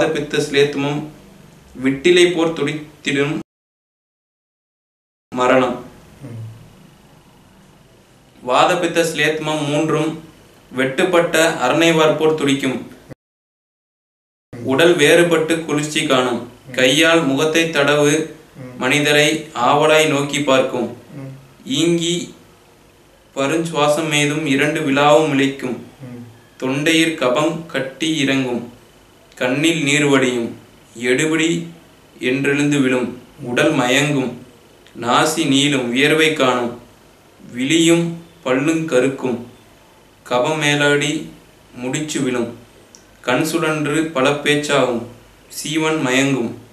வாதபித்த சிலேத்துமம் விட்டிலை போர் துடித்திடும் மரணம் வாதபித்த சிலேத்மம் மூன்றும் வெட்டுப்பட்ட அரணைவார் போர் துடிக்கும் உடல் வேறுபட்டு குளிர்ச்சி காணும் கையால் முகத்தை தடவு மனிதரை ஆவலாய் நோக்கி பார்க்கும் ஈங்கி பருஞ்சுவாசம் மீதும் இரண்டு விழாவும் இழைக்கும் தொண்டையிற் கபம் கட்டி இறங்கும் கண்ணில் நீர் வடியும் எடுபிடி என்றெழுந்து விழும் உடல் மயங்கும் நாசி நீளும் வியர்வை காணும் விழியும் பல்லுங் கருக்கும் கபம் மேலாடி முடிச்சு விழும் கண் சுழன்று பல பேச்சாகும் சீவன் மயங்கும்